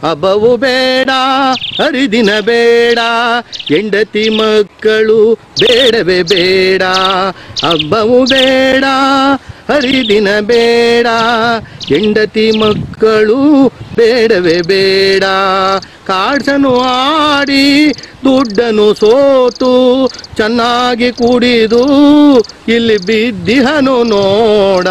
ಹಬ್ಬವು ಬೇಡ ಹರಿದಿನ ಬೇಡ ಹೆಂಡತಿ ಮಕ್ಕಳು ಬೇಡವೇ ಬೇಡ ಹಬ್ಬವು ಬೇಡ ಹರಿದಿನ ಬೇಡ ಹೆಂಡತಿ ಮಕ್ಕಳು ಬೇಡವೇ ಬೇಡ ಕಾಡ್ಸನು ಆಡಿ ದುಡ್ಡನು ಸೋತು ಚೆನ್ನಾಗಿ ಕುಡಿದು ಇಲ್ಲಿ ಬಿದ್ದಿಹನು ನೋಡ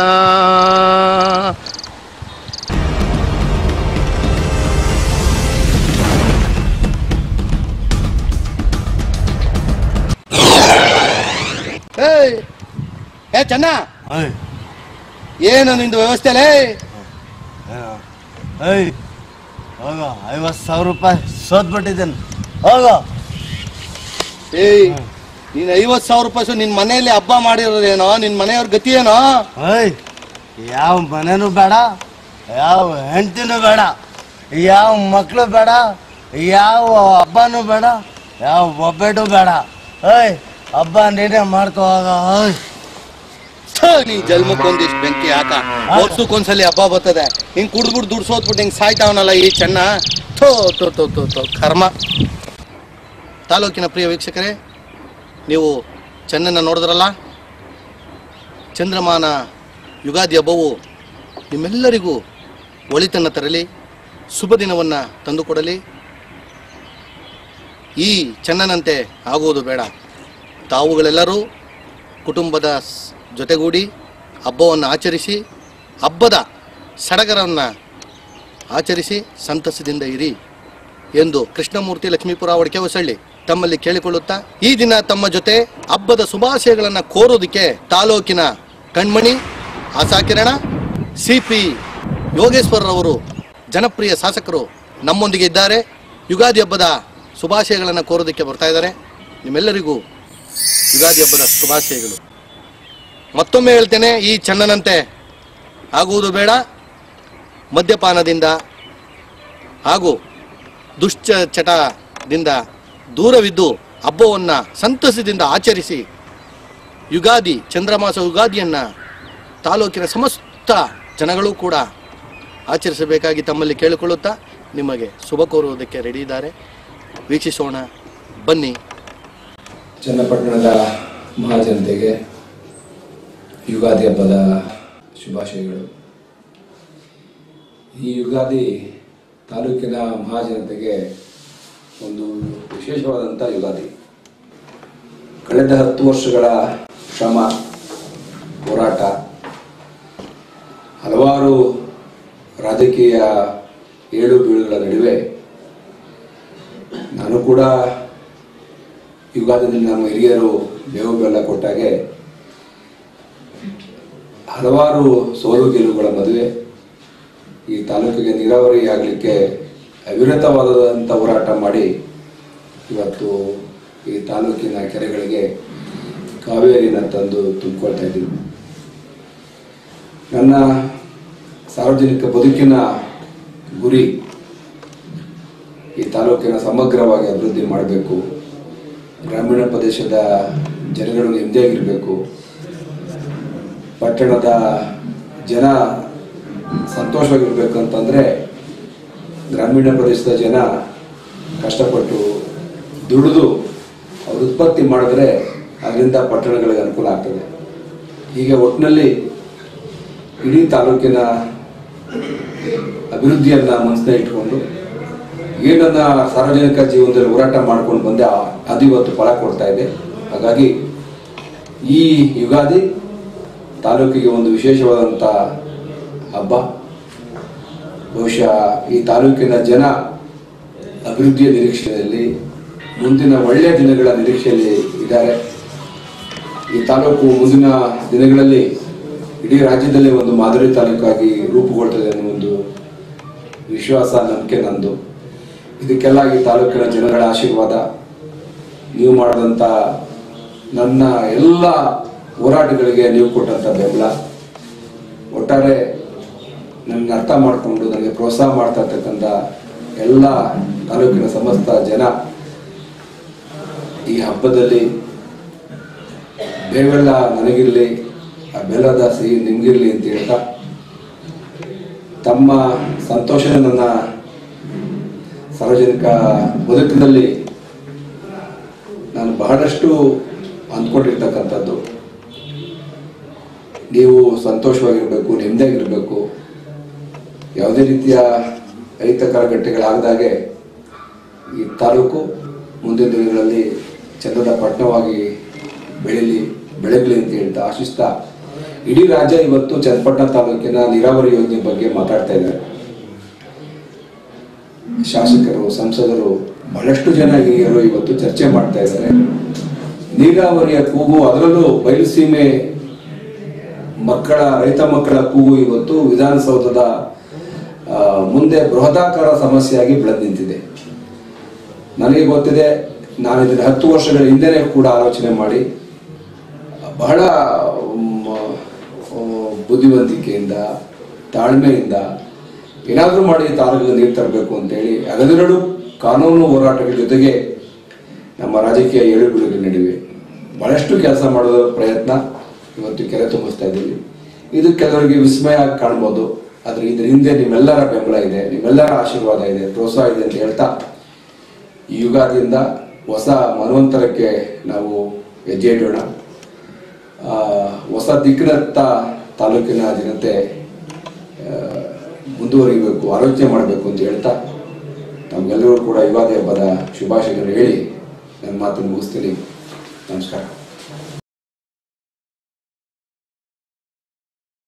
ಏಯ್ ಏ ಚೆನ್ನ ಏಯ್ ಏನು ನಿಂದು ವ್ಯವಸ್ಥೆಲೇ ಏಯ್ ಹೋಗ ಐವತ್ತು ಸಾವಿರ ರೂಪಾಯಿ ಸೋತ್ಬಿಟ್ಟಿದ್ದೇನೆ ಹೋಗ ಏಯ್ ನೀನ್ ಐವತ್ ಸಾವಿರ ರೂಪಾಯಿ ನಿನ್ ಮನೆಯಲ್ಲಿ ಹಬ್ಬ ಮಾಡಿರೋದೇನೋ ನಿನ್ ಮನೆಯವ್ರ ಗತಿ ಏನೋ ಏಯ್ ಯಾವ ಮನೆನೂ ಬೇಡ ಯಾವ ಹೆಂಡ್ತಿನೂ ಬೇಡ ಯಾವ ಮಕ್ಕಳು ಬೇಡ ಯಾವ ಹಬ್ಬನೂ ಬೇಡ ಯಾವ ಒಬ್ಬಟ್ಟು ಬೇಡ ಏಯ್ ಹಬ್ಬ ನೀನೇ ಮಾಡ್ಕೋ ಹೋಗ ಏಯ್ ಛ, ನೀನ್ ಜನ್ಮಕ್ಕೊಂದಿಷ್ಟು ಬೆಂಕಿ ಹಾಕ ವರ್ಷಕ್ಕೊಂದ್ಸಲಿ ಹಬ್ಬ ಬರ್ತದೆ ಹಿಂಗ್ ಕುಡ್ದ್ಬಿಟ್ಟು ದುಡ್ಡು ಸೋತ್ಬಿಟ್ಟು ಹಿಂಗ್ ಸಾಯ್ತಾವನಲ್ಲ ಈ ಚೆನ್ನ ಥೋ ಥೋ ಥೋ ಥೋ ಥೋ ಕರ್ಮ ತಾಲೂಕಿನ ಪ್ರಿಯ ವೀಕ್ಷಕರೇ ನೀವು ಚೆನ್ನನ್ನ ನೋಡಿದ್ರಲ್ಲ ಚಂದ್ರಮಾನ ಯುಗಾದಿ ಹಬ್ಬವು ನಿಮ್ಮೆಲ್ಲರಿಗೂ ಒಳಿತನ್ನು ತರಲಿ ಶುಭ ದಿನವನ್ನು ತಂದುಕೊಡಲಿ ಈ ಚೆನ್ನನಂತೆ ಆಗುವುದು ಬೇಡ ತಾವುಗಳೆಲ್ಲರೂ ಕುಟುಂಬದ ಸ್- ಜೊತೆಗೂಡಿ ಹಬ್ಬವನ್ನು ಆಚರಿಸಿ ಹಬ್ಬದ ಸಡಗರವನ್ನು ಆಚರಿಸಿ ಸಂತಸದಿಂದ ಇರಿ ಎಂದು ಕೃಷ್ಣಮೂರ್ತಿ ಲಕ್ಷ್ಮೀಪುರ ಒಡಕೆ ಹೊಸಳ್ಳಿ ತಮ್ಮಲ್ಲಿ ಕೇಳಿಕೊಳ್ಳುತ್ತಾ ಈ ದಿನ ತಮ್ಮ ಜೊತೆ ಹಬ್ಬದ ಶುಭಾಶಯಗಳನ್ನು ಕೋರೋದಕ್ಕೆ ತಾಲೂಕಿನ ಕಣ್ಮಣಿ ಆಶಾಕಿರಣ ಸಿ ಪಿ ಯೋಗೇಶ್ವರರವರು ಜನಪ್ರಿಯ ಶಾಸಕರು ನಮ್ಮೊಂದಿಗೆ ಇದ್ದಾರೆ ಯುಗಾದಿ ಹಬ್ಬದ ಶುಭಾಶಯಗಳನ್ನು ಕೋರೋದಕ್ಕೆ ಬರ್ತಾ ಇದ್ದಾರೆ ನಿಮ್ಮೆಲ್ಲರಿಗೂ ಯುಗಾದಿ ಹಬ್ಬದ ಶುಭಾಶಯಗಳು ಮತ್ತೊಮ್ಮೆ ಹೇಳ್ತೇನೆ ಈ ಚನ್ನನಂತೆ ಆಗುವುದು ಬೇಡ ಮದ್ಯಪಾನದಿಂದ ಹಾಗೂ ದುಶ್ಚ ಚಟದಿಂದ ದೂರವಿದ್ದು ಹಬ್ಬವನ್ನು ಸಂತಸದಿಂದ ಆಚರಿಸಿ ಯುಗಾದಿ ಚಂದ್ರಮಾಸ ಯುಗಾದಿಯನ್ನು ತಾಲೂಕಿನ ಸಮಸ್ತ ಜನಗಳು ಕೂಡ ಆಚರಿಸಬೇಕಾಗಿ ತಮ್ಮಲ್ಲಿ ಕೇಳಿಕೊಳ್ಳುತ್ತಾ ನಿಮಗೆ ಶುಭ ಕೋರುವುದಕ್ಕೆ ರೆಡಿ ಇದ್ದಾರೆ ವೀಕ್ಷಿಸೋಣ ಬನ್ನಿ ಚನ್ನಪಟ್ಟಣದ ಮಹಾಜನತೆಗೆ ಯುಗಾದಿ ಹಬ್ಬದ ಶುಭಾಶಯಗಳು ಈ ಯುಗಾದಿ ತಾಲೂಕಿನ ಮಹಾಜನತೆಗೆ ಒಂದು ವಿಶೇಷವಾದಂಥ ಯುಗಾದಿ ಕಳೆದ ಹತ್ತು ವರ್ಷಗಳ ಶ್ರಮ ಹೋರಾಟ ಹಲವಾರು ರಾಜಕೀಯ ಏಳು ಬೀಳುಗಳ ನಡುವೆ ನಾನು ಕೂಡ ಯುಗಾದಿಯಲ್ಲಿ ನಮ್ಮ ಹಿರಿಯರು ಬೇವು ಬೆಲ್ಲ ಕೊಟ್ಟಾಗೆ ಹಲವಾರು ಸೋಲು ಗೆಲುವುಗಳ ಮದುವೆ ಈ ತಾಲೂಕಿಗೆ ನೀರಾವರಿ ಆಗಲಿಕ್ಕೆ ಅವಿರತವಾದಂಥ ಹೋರಾಟ ಮಾಡಿ ಇವತ್ತು ಈ ತಾಲೂಕಿನ ಕೆರೆಗಳಿಗೆ ಕಾವೇರಿನ ತಂದು ತುಂಬಿಕೊಳ್ತಾ ಇದ್ದೀವಿ ನನ್ನ ಸಾರ್ವಜನಿಕ ಬದುಕಿನ ಗುರಿ ಈ ತಾಲೂಕಿನ ಸಮಗ್ರವಾಗಿ ಅಭಿವೃದ್ಧಿ ಮಾಡಬೇಕು ಗ್ರಾಮೀಣ ಪ್ರದೇಶದ ಜನಗಳು ನೆಮ್ಮದಿಯಾಗಿರಬೇಕು ಪಟ್ಟಣದ ಜನ ಸಂತೋಷವಾಗಿರ್ಬೇಕು ಅಂತಂದರೆ ಗ್ರಾಮೀಣ ಪ್ರದೇಶದ ಜನ ಕಷ್ಟಪಟ್ಟು ದುಡಿದು ಅವ್ರು ಉತ್ಪತ್ತಿ ಮಾಡಿದ್ರೆ ಅದರಿಂದ ಪಟ್ಟಣಗಳಿಗೆ ಅನುಕೂಲ ಆಗ್ತದೆ ಹೀಗೆ ಒಟ್ಟಿನಲ್ಲಿ ಇಡೀ ತಾಲೂಕಿನ ಅಭಿವೃದ್ಧಿಯನ್ನು ಮನಸ್ಸಿನ ಇಟ್ಕೊಂಡು ಏನನ್ನ ಸಾರ್ವಜನಿಕ ಜೀವನದಲ್ಲಿ ಹೋರಾಟ ಮಾಡ್ಕೊಂಡು ಬಂದೆ ಆ- ಅದು ಇವತ್ತು ಫಲ ಕೊಡ್ತಾ ಇದೆ ಹಾಗಾಗಿ ಈ ಯುಗಾದಿ ತಾಲೂಕಿಗೆ ಒಂದು ವಿಶೇಷವಾದಂಥ ಹಬ್ಬ ಬಹುಶಃ ಈ ತಾಲೂಕಿನ ಜನ ಅಭಿವೃದ್ಧಿಯ ನಿರೀಕ್ಷೆಯಲ್ಲಿ ಮುಂದಿನ ಒಳ್ಳೆಯ ದಿನಗಳ ನಿರೀಕ್ಷೆಯಲ್ಲಿ ಇದ್ದಾರೆ ಈ ತಾಲೂಕು ಮುಂದಿನ ದಿನಗಳಲ್ಲಿ ಇಡೀ ರಾಜ್ಯದಲ್ಲೇ ಒಂದು ಮಾದರಿ ತಾಲೂಕಾಗಿ ರೂಪುಗೊಳ್ತದೆ ಅನ್ನೋ ಒಂದು ವಿಶ್ವಾಸ ನಂಬಿಕೆ ನಂದು ಇದಕ್ಕೆಲ್ಲ ಈ ತಾಲೂಕಿನ ಜನಗಳ ಆಶೀರ್ವಾದ ನೀವು ಮಾಡಿದಂಥ ನನ್ನ ಎಲ್ಲ ಹೋರಾಟಗಳಿಗೆ ನೀವು ಕೊಟ್ಟಂಥ ಬೆಂಬಲ ಒಟ್ಟಾರೆ ನನ್ನ ಅರ್ಥ ಮಾಡಿಕೊಂಡು ನನಗೆ ಪ್ರೋತ್ಸಾಹ ಮಾಡ್ತಾ ಇರ್ತಕ್ಕಂಥ ಎಲ್ಲ ತಾಲೂಕಿನ ಸಮಸ್ತ ಜನ ಈ ಹಬ್ಬದಲ್ಲಿ ಬೇವೆಲ್ಲ ನನಗಿರಲಿ ಆ ಬೆಲ್ಲದ ಸಿಹಿ ನಿಮ್ಗಿರ್ಲಿ ಅಂತ ಹೇಳ್ತಾ ತಮ್ಮ ಸಂತೋಷನ ನನ್ನ ಸಾರ್ವಜನಿಕ ಬದುಕಿನಲ್ಲಿ ನಾನು ಬಹಳಷ್ಟು ಅಂದ್ಕೊಂಡಿರ್ತಕ್ಕಂಥದ್ದು ನೀವು ಸಂತೋಷವಾಗಿರಬೇಕು ನೆಮ್ಮದಿಯಾಗಿರಬೇಕು ಯಾವುದೇ ರೀತಿಯ ಅಹಿತಕರ ಘಟನೆಗಳಾಗದಾಗೆ ಈ ತಾಲೂಕು ಮುಂದಿನ ದಿನಗಳಲ್ಲಿ ಚಂದದ ಪಟ್ಟಣವಾಗಿ ಬೆಳೀಲಿ ಬೆಳಗಲಿ ಅಂತ ಹೇಳ್ತಾ ಆಶಿಸ್ತಾ ಇಡೀ ರಾಜ್ಯ ಇವತ್ತು ಚನ್ನಪಟ್ಟಣ ತಾಲೂಕಿನ ನೀರಾವರಿ ಯೋಜನೆ ಬಗ್ಗೆ ಮಾತಾಡ್ತಾ ಇದ್ದಾರೆ ಶಾಸಕರು ಸಂಸದರು ಬಹಳಷ್ಟು ಜನ ಹಿರಿಯರು ಇವತ್ತು ಚರ್ಚೆ ಮಾಡ್ತಾ ಇದ್ದಾರೆ ನೀರಾವರಿಯ ಕೂಗು ಅದರಲ್ಲೂ ಬಯಲುಸೀಮೆ ಮಕ್ಕಳ ರೈತ ಮಕ್ಕಳ ಕೂಗು ಇವತ್ತು ವಿಧಾನಸೌಧದ ಆ, ಮುಂದೆ ಬೃಹದಾಕಾರ ಸಮಸ್ಯೆಯಾಗಿ ಬೆಳೆದು ನಿಂತಿದೆ ನನಗೆ ಗೊತ್ತಿದೆ ನಾನು ಇದನ್ನು ಹತ್ತು ವರ್ಷಗಳ ಹಿಂದೆನೇ ಕೂಡ ಆಲೋಚನೆ ಮಾಡಿ ಬಹಳ ಮ್, ಆ, ಬುದ್ಧಿವಂತಿಕೆಯಿಂದ ತಾಳ್ಮೆಯಿಂದ ಏನಾದರೂ ಮಾಡಿ ತಾಲೂಕಿಗೆ ನೀರು ತರಬೇಕು ಅಂತೇಳಿ ಅಗದಿರಡು ಕಾನೂನು ಹೋರಾಟಗಳ ಜೊತೆಗೆ ನಮ್ಮ ರಾಜಕೀಯ ಏಳುಬೀಳುಗಳ ನಡುವೆ ಬಹಳಷ್ಟು ಕೆಲಸ ಮಾಡೋ ಪ್ರಯತ್ನ ಇವತ್ತು ಕೆರೆ ತುಂಬಿಸ್ತಾ ಇದ್ದೀವಿ ಇದು ಕೆಲವರಿಗೆ ವಿಸ್ಮಯ ಆಗಿ ಕಾಣ್ಬೋದು ಆದರೆ ಇದ್ರ ಹಿಂದೆ ನಿಮ್ಮೆಲ್ಲರ ಬೆಂಬಲ ಇದೆ ನಿಮ್ಮೆಲ್ಲರ ಆಶೀರ್ವಾದ ಇದೆ ಪ್ರೋತ್ಸಾಹ ಇದೆ ಅಂತ ಹೇಳ್ತಾ ಈ ಯುಗಾದಿಯಿಂದ ಹೊಸ ಮನ್ವಂತರಕ್ಕೆ ನಾವು ಹೆಜ್ಜೆ ಇಡೋಣ ಆ, ಹೊಸ ದಿಕ್ಕಿನತ್ತ ತಾಲೂಕಿನ ಜನತೆ ಆ, ಮುಂದುವರಿಬೇಕು ಆಲೋಚನೆ ಮಾಡಬೇಕು ಅಂತ ಹೇಳ್ತಾ ತಮಗೆಲ್ಲರೂ ಕೂಡ ಯುಗಾದಿ ಹಬ್ಬದ ಶುಭಾಶಯಗಳು ಹೇಳಿ ನನ್ನ ಮಾತು ಮುಗಿಸ್ತೀನಿ ನಮಸ್ಕಾರ